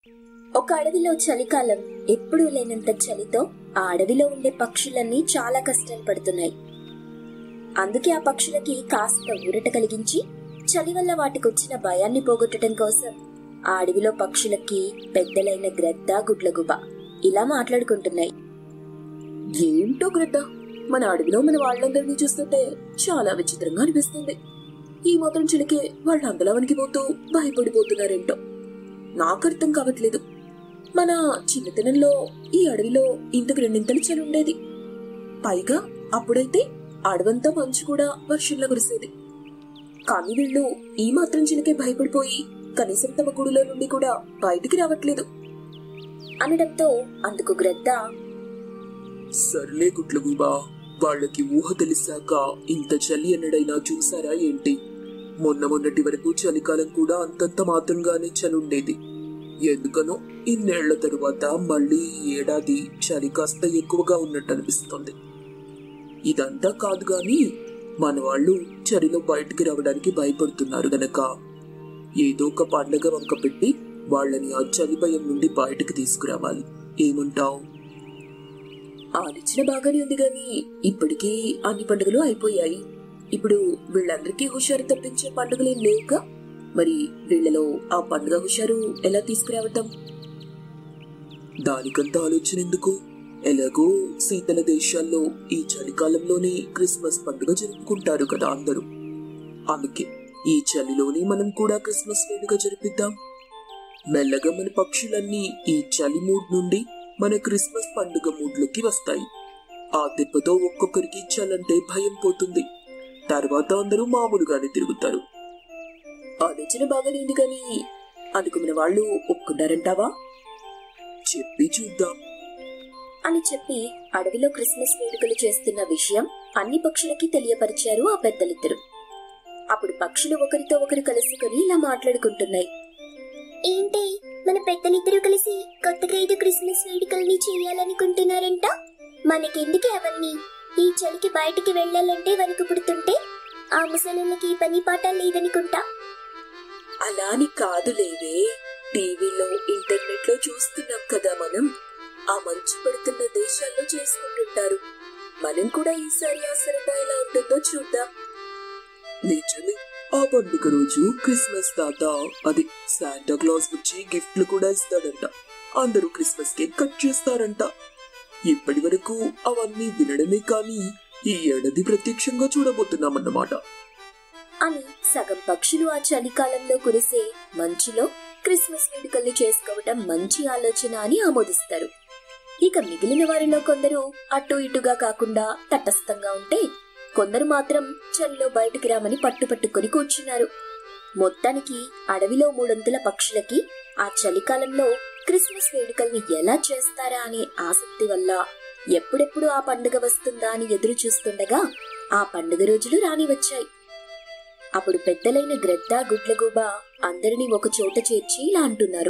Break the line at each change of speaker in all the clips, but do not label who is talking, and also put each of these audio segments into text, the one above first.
ఒక అడవిలో చలికాలం ఎప్పుడూ లేనంత చలితో ఆ అడవిలో ఉండే పక్షులన్నీ చాలా కష్టాలు పడుతున్నాయి అందుకే ఆ పక్షులకి కాస్త ఊరట కలిగించి చలి వల్ల వాటికొచ్చిన భయాన్ని పోగొట్టడం కోసం ఆ అడవిలో పక్షులకి పెద్దలైన గ్రద్ద గుడ్లగుబ ఇలా మాట్లాడుకుంటున్నాయి
ఏంటో గ్రద్ద మన అడవిలో మన వాళ్ళందరినీ చూస్తుంటే చాలా విచిత్రంగా అనిపిస్తుంది ఈ మాత్రం చిలికే వాళ్ళు అంతలా వణికిపోతూ భయపడిపోతున్నారేంటో నాకు అర్థం కావట్లేదు మన చిన్నతనంలో ఈ అడవిలో ఇంతకు రెండింతలు చలి ఉండేది పైగా అప్పుడైతే అడవంతా మంచు కూడా వర్షంలో కురిసేది కానీ వీళ్ళు ఈ మాత్రం చిలికే భయపడిపోయి కనీసం తమ గుడిలో నుండి కూడా బయటికి రావట్లేదు
అనడంతో అందుకు గ్రద్ద
సర్లే గుడ్లగూబా వాళ్ళకి ఊహ తెలిసాక ఇంత చలి ఎన్నడైనా చూసారా ఏంటి మొన్న మొన్నటి వరకు చలికాలం కూడా అంతంత మాత్రంగానే చలుండేది ఎందుకనో ఇన్నేళ్ల తరువాత మళ్ళీ ఈ ఏడాది చలి కాస్త ఎక్కువగా ఉన్నట్టు అనిపిస్తుంది ఇదంతా కాదు గాని మన వాళ్ళు చలిలో బయటికి రావడానికి భయపడుతున్నారు గనక ఏదో ఒక పండగ వంక పెట్టి వాళ్ళని ఆ చలి భయం నుండి బయటకు తీసుకురావాలి ఏమంటావు
ఆలోచన బాగానే ఉంది గాని ఇప్పటికీ అన్ని పండుగలు అయిపోయాయి ఇప్పుడు వీళ్ళందరికీ హుషారు తప్పించే పండుగలేం లేవుగా మరి వీళ్ళలో ఆ పండుగ హుషారు ఎలా తీసుకురావటం
దానికంత ఆలోచన ఎందుకు ఎలాగో శీతల దేశాల్లో ఈ చలికాలంలోనే క్రిస్మస్ పండుగ జరుపుకుంటారు కదా అందరూ అందుకే ఈ చలిలోనే మనం కూడా క్రిస్మస్ వేడుక జరిపిద్దాం మెల్లగా మన పక్షులన్నీ ఈ చలి మూడ్ నుండి మన క్రిస్మస్ పండుగ మూడ్లోకి వస్తాయి ఆ దెబ్బతో ఒక్కొక్కరికి చలంటే భయం పోతుంది తర్వాత అందరూ మామూలుగానే తిరుగుతారు
ఆలోచన బాగానే ఉంది కానీ అనుకున్న వాళ్ళు ఒప్పుకుంటారంటావా
చెప్పి చూద్దాం
అని చెప్పి అడవిలో క్రిస్మస్ వేడుకలు చేస్తున్న విషయం అన్ని పక్షులకి తెలియపరిచారు ఆ పెద్దలిద్దరు అప్పుడు పక్షులు ఒకరితో ఒకరు కలుసుకొని ఇలా మాట్లాడుకుంటున్నాయి
ఏంటి మన పెద్దలిద్దరూ కలిసి కొత్తగా ఏదో క్రిస్మస్ వేడుకల్ని చేయాలనుకుంటున్నారంట మనకెందుకు అవన్నీ ఈ చలికి బయటికి వెళ్ళాలంటే వణుకు పుడుతుంటే ఆ ముసలిళ్ళకి ఈ పని పాట లేదనుకుంటా
అలా అని కాదులేవే టీవీలో ఇంటర్నెట్ లో చూస్తున్నాం కదా మనం ఆ మంచు పడుతున్న దేశాల్లో చేసుకుంటుంటారు మనం కూడా ఈసారి ఆ సరదా ఎలా ఉంటుందో చూద్దాం
నిజమే ఆ పండుగ రోజు క్రిస్మస్ తాత అది శాంటా క్లాస్ వచ్చి గిఫ్ట్లు కూడా ఇస్తాడంట అందరూ క్రిస్మస్ కేక్ కట్ చేస్తారంట ఇప్పటి వరకు అవన్నీ వినడమే కానీ ఈ ఏడాది ప్రత్యక్షంగా చూడబోతున్నామన్నమాట
అని సగం పక్షులు ఆ చలికాలంలో కురిసే మంచులో క్రిస్మస్ వేడుకల్ని చేసుకోవటం మంచి ఆలోచన అని ఆమోదిస్తారు ఇక మిగిలిన వారిలో కొందరు అటు ఇటుగా కాకుండా తటస్థంగా ఉంటే కొందరు మాత్రం చలిలో బయటికి రామని పట్టుపట్టుకొని కూర్చున్నారు మొత్తానికి అడవిలో మూడొంతుల పక్షులకి ఆ చలికాలంలో క్రిస్మస్ వేడుకల్ని ఎలా చేస్తారా అనే ఆసక్తి వల్ల ఎప్పుడెప్పుడు ఆ పండుగ వస్తుందా అని ఎదురు చూస్తుండగా ఆ పండుగ రోజులు రాని వచ్చాయి అప్పుడు పెద్దలైన గ్రద్ద గుడ్లగూబ అందరినీ ఒక చోట చేర్చి ఇలా అంటున్నారు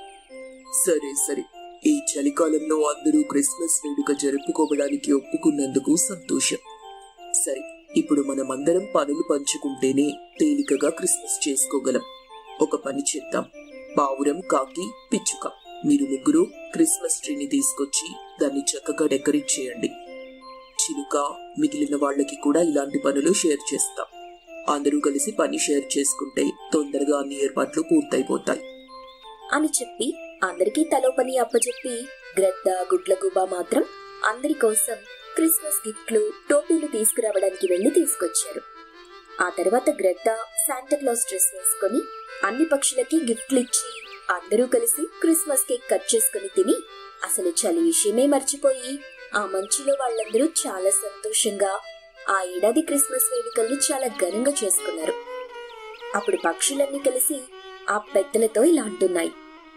సరే సరే ఈ చలికాలంలో అందరూ క్రిస్మస్ వేడుక జరుపుకోవడానికి ఒప్పుకున్నందుకు సంతోషం సరే ఇప్పుడు మనమందరం పనులు పంచుకుంటేనే తేలికగా క్రిస్మస్ చేసుకోగలం ఒక పని చేద్దాం పావురం కాకి పిచ్చుక మీరు ముగ్గురు క్రిస్మస్ ట్రీని తీసుకొచ్చి దాన్ని చక్కగా డెకరేట్ చేయండి చిలుక మిగిలిన వాళ్ళకి కూడా ఇలాంటి పనులు షేర్ చేస్తాం అందరూ కలిసి పని షేర్ చేసుకుంటే తొందరగా అన్ని ఏర్పాట్లు పూర్తయిపోతాయి
అని చెప్పి అందరికీ తలో పని అప్పచెప్పి గ్రద్ద గుడ్లగూబ మాత్రం అందరి కోసం క్రిస్మస్ గిఫ్ట్లు టోపీలు తీసుకురావడానికి వెళ్లి తీసుకొచ్చారు ఆ తర్వాత గ్రద్ద శాంటాక్లాస్ డ్రెస్ వేసుకొని అన్ని పక్షులకి గిఫ్ట్లు ఇచ్చి అందరూ కలిసి క్రిస్మస్ కేక్ కట్ చేసుకుని తిని అసలు చలి విషయమే మర్చిపోయి ఆ మంచులో వాళ్ళందరూ చాలా సంతోషంగా ఆ ఏడాది క్రిస్మస్ వేడుకల్ని చాలా ఘనంగా చేసుకున్నారు అప్పుడు పక్షులన్నీ కలిసి ఆ పెద్దలతో ఇలా అంటున్నాయి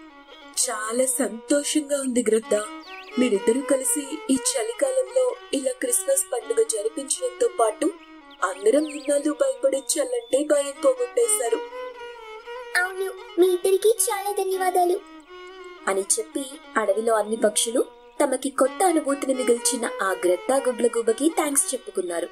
చాలా సంతోషంగా ఉంది గ్రద్ద మీరిద్దరూ కలిసి ఈ చలికాలంలో ఇలా క్రిస్మస్ పండుగ జరిపించడంతో పాటు అందరం ఇన్నాళ్ళు భయపడే చల్లంటే భయం పోగొట్టేశారు
అవును మీ ఇద్దరికి చాలా ధన్యవాదాలు
అని చెప్పి అడవిలో అన్ని పక్షులు తమకి కొత్త అనుభూతిని మిగిల్చిన ఆ గ్రద్ద గుడ్లగూబకి థ్యాంక్స్ చెప్పుకున్నారు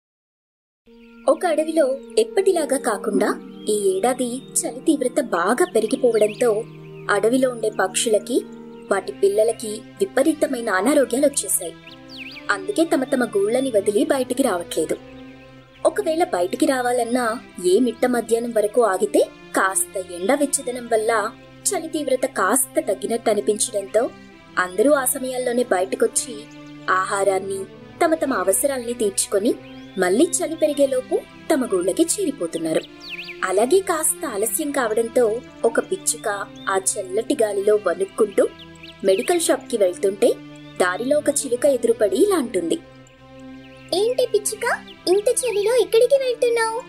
ఒక అడవిలో ఎప్పటిలాగా కాకుండా ఈ ఏడాది చలి తీవ్రత బాగా పెరిగిపోవడంతో అడవిలో ఉండే పక్షులకి వాటి పిల్లలకి విపరీతమైన అనారోగ్యాలు వచ్చేసాయి అందుకే తమ తమ గూళ్ళని వదిలి బయటికి రావట్లేదు ఒకవేళ బయటికి రావాలన్నా ఏ మిట్ట మధ్యాహ్నం వరకు ఆగితే కాస్త ఎండ వెచ్చదనం వల్ల చలి తీవ్రత కాస్త తగ్గినట్టు అనిపించడంతో అందరూ ఆ సమయాల్లోనే బయటకొచ్చి ఆహారాన్ని తమ తమ అవసరాల్ని తీర్చుకొని మళ్ళీ చలి పెరిగేలోపు తమ గూళ్ళకి చేరిపోతున్నారు అలాగే కాస్త ఆలస్యం కావడంతో ఒక పిచ్చుక ఆ చల్లటి గాలిలో వణుక్కుంటూ మెడికల్ షాప్కి వెళ్తుంటే దారిలో ఒక చిలుక ఎదురుపడి ఇలా అంటుంది
ఏంటి పిచ్చుక ఇంత చలిలో ఎక్కడికి వెళ్తున్నావు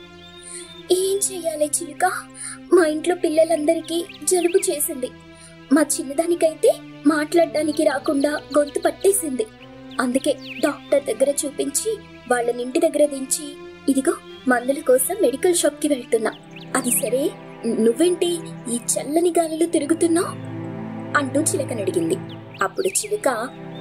ఏం చెయ్యాలి చిలుక మా ఇంట్లో పిల్లలందరికీ జలుబు చేసింది మా చిన్నదానికైతే మాట్లాడడానికి రాకుండా గొంతు పట్టేసింది అందుకే డాక్టర్ దగ్గర చూపించి వాళ్ళని ఇంటి దగ్గర దించి ఇదిగో మందుల కోసం మెడికల్ షాప్ కి వెళ్తున్నా అది సరే నువ్వేంటి ఈ చల్లని గాలిలో తిరుగుతున్నావు అంటూ చిలకనడిగింది అప్పుడు చిలుక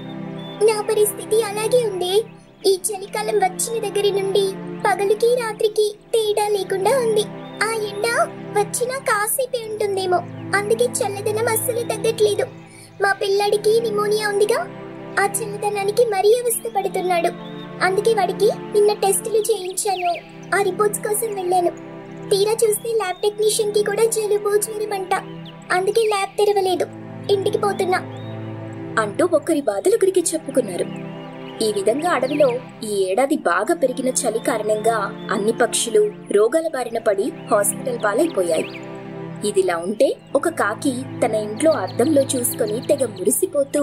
నా పరిస్థితి అలాగే ఉంది ఈ చలికాలం వచ్చిన దగ్గర నుండి పగలుకి రాత్రికి తేడా లేకుండా ఉంది ఆ ఎండ వచ్చినా కాసేపే ఉంటుందేమో అందుకే చల్లదనం అస్సలు తగ్గట్లేదు మా పిల్లాడికి నిమోనియా ఉందిగా ఆ చల్లదనానికి మరీ అవస్థ పడుతున్నాడు అందుకే వాడికి నిన్న టెస్టులు చేయించాను ఆ రిపోర్ట్స్ కోసం వెళ్ళాను తీరా చూస్తే ల్యాబ్ టెక్నీషియన్ కి కూడా జలుబు జ్వరమంట అందుకే ల్యాబ్ తెరవలేదు ఇంటికి పోతున్నా
అంటూ ఒకరి బాధలొకరికి చెప్పుకున్నారు ఈ విధంగా అడవిలో ఈ ఏడాది బాగా పెరిగిన చలి కారణంగా అన్ని పక్షులు రోగాల బారిన పడి హాస్పిటల్ పాలైపోయాయి ఇదిలా ఉంటే ఒక కాకి తన ఇంట్లో అద్దంలో చూసుకొని తెగ మురిసిపోతూ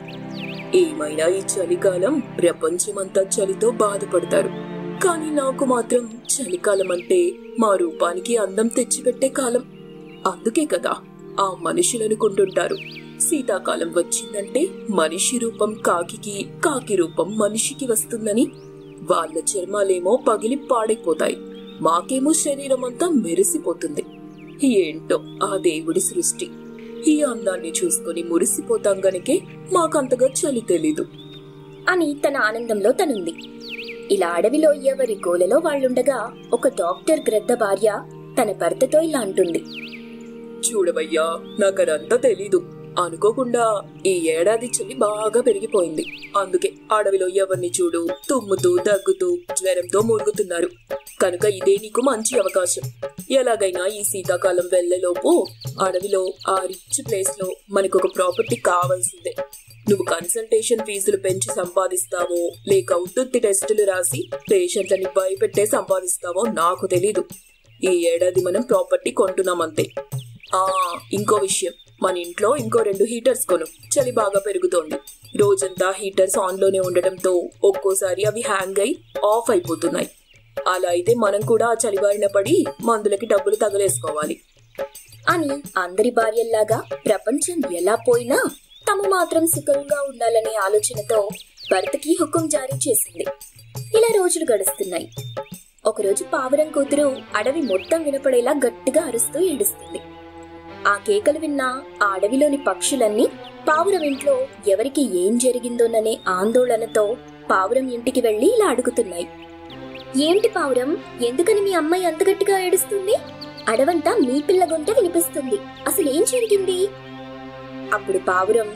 ఏమైనా ఈ చలికాలం ప్రపంచమంతా చలితో బాధపడతారు కానీ నాకు మాత్రం చలికాలం అంటే మా రూపానికి అందం తెచ్చిపెట్టే కాలం అందుకే కదా ఆ మనుషులనుకుంటుంటారు శీతాకాలం వచ్చిందంటే మనిషి రూపం కాకికి కాకి రూపం మనిషికి వస్తుందని వాళ్ళ చర్మాలేమో పగిలి పాడైపోతాయి మాకేమో శరీరం అంతా మెరిసిపోతుంది ఏంటో ఆ దేవుడి సృష్టి ఈ అందాన్ని చూసుకొని మురిసిపోతాం గనకే మాకంతగా చలి తెలీదు
అని తన ఆనందంలో తనుంది ఇలా అడవిలో ఎవరి గోలలో వాళ్ళుండగా ఒక డాక్టర్ గ్రద్ద భార్య తన భర్తతో ఇలా అంటుంది
చూడవయ్యా నాకదంతా తెలీదు అనుకోకుండా ఈ ఏడాది చలి బాగా పెరిగిపోయింది అందుకే అడవిలో ఎవరిని చూడు తుమ్ముతూ దగ్గుతూ జ్వరంతో మురుగుతున్నారు కనుక ఇదే నీకు మంచి అవకాశం ఎలాగైనా ఈ శీతాకాలం వెళ్లేలోపు అడవిలో ఆ రిచ్ ప్లేస్ లో మనకు ఒక ప్రాపర్టీ కావాల్సిందే నువ్వు కన్సల్టేషన్ ఫీజులు పెంచి సంపాదిస్తావో లేక ఉత్తుత్తి టెస్టులు రాసి పేషెంట్లని భయపెట్టే సంపాదిస్తావో నాకు తెలీదు ఈ ఏడాది మనం ప్రాపర్టీ కొంటున్నామంతే ఆ ఇంకో విషయం మన ఇంట్లో ఇంకో రెండు హీటర్స్ కొను చలి బాగా పెరుగుతోంది రోజంతా హీటర్స్ ఆన్ లోనే ఉండటంతో ఒక్కోసారి అవి హ్యాంగ్ అయి ఆఫ్ అయిపోతున్నాయి అలా అయితే మనం కూడా ఆ చలిబారిన పడి మందులకి డబ్బులు తగలేసుకోవాలి
అని అందరి భార్యల్లాగా ప్రపంచం ఎలా పోయినా తము మాత్రం సుఖంగా ఉండాలనే ఆలోచనతో భర్తకి హుకుం జారీ చేసింది ఇలా రోజులు గడుస్తున్నాయి ఒకరోజు పావురం కూతురు అడవి మొత్తం వినపడేలా గట్టిగా అరుస్తూ ఏడుస్తుంది ఆ కేకలు విన్న ఆ అడవిలోని పక్షులన్నీ పావురం ఇంట్లో ఎవరికి ఏం జరిగిందోననే ఆందోళనతో పావురం ఇంటికి వెళ్లి ఇలా అడుగుతున్నాయి ఏంటి పావురం ఎందుకని మీ అమ్మాయి అంత గట్టిగా ఏడుస్తుంది అడవంతా మీ పిల్ల గొంత వినిపిస్తుంది అసలు ఏం జరిగింది అప్పుడు పావురం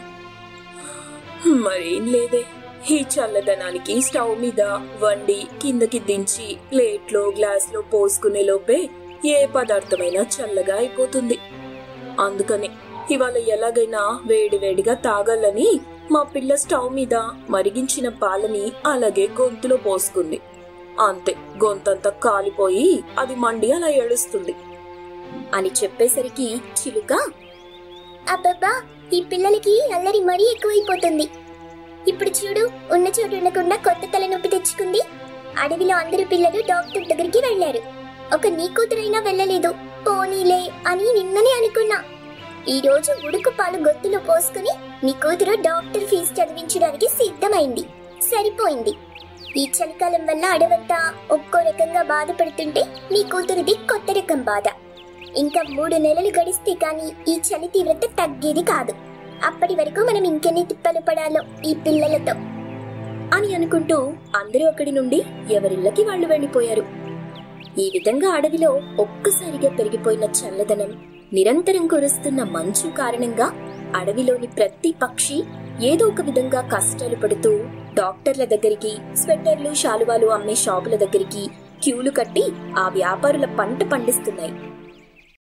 మరేం లేదే ఈ చల్లదనానికి స్టవ్ మీద వండి కిందకి దించి ప్లేట్లో గ్లాస్లో పోసుకునే లోపే ఏ పదార్థమైనా చల్లగా అయిపోతుంది అందుకని ఇవాళ ఎలాగైనా వేడివేడిగా తాగాలని మా పిల్ల స్టవ్ మీద మరిగించిన పాలని అలాగే గొంతులో పోసుకుంది అంతే గొంతంతా కాలిపోయి అది మండి అలా ఏడుస్తుంది
అని చెప్పేసరికి చిలుక
అబ్బబ్బా ఈ పిల్లలకి అల్లరి మరీ ఎక్కువైపోతుంది ఇప్పుడు చూడు ఉన్న చోటు ఉండకుండా కొత్త తలనొప్పి తెచ్చుకుంది అడవిలో అందరు పిల్లలు డాక్టర్ దగ్గరికి వెళ్ళారు ఒక నీ కూతురైనా వెళ్ళలేదు పోనీలే అని నిన్ననే అనుకున్నా ఈ రోజు ఉడుకు పాలు గొత్తులో పోసుకుని నీ కూతురు డాక్టర్ ఫీజు చదివించడానికి సిద్ధమైంది సరిపోయింది ఈ చలికాలం వల్ల అడవంతా ఒక్కో రకంగా బాధపడుతుంటే నీ కూతురిది కొత్త రకం బాధ ఇంకా మూడు నెలలు గడిస్తే కానీ ఈ చలి తీవ్రత తగ్గేది కాదు అప్పటి వరకు మనం ఇంకెన్ని తిప్పలు పడాలో ఈ పిల్లలతో
అని అనుకుంటూ అందరూ అక్కడి నుండి ఎవరిళ్ళకి వాళ్ళు వెళ్ళిపోయారు ఈ విధంగా అడవిలో ఒక్కసారిగా పెరిగిపోయిన చల్లదనం నిరంతరం కురుస్తున్న మంచు కారణంగా అడవిలోని ప్రతి పక్షి ఏదో ఒక విధంగా కష్టాలు పడుతూ డాక్టర్ల దగ్గరికి స్వెట్టర్లు శాలువాలు అమ్మే షాపుల దగ్గరికి క్యూలు కట్టి ఆ వ్యాపారుల పంట పండిస్తున్నాయి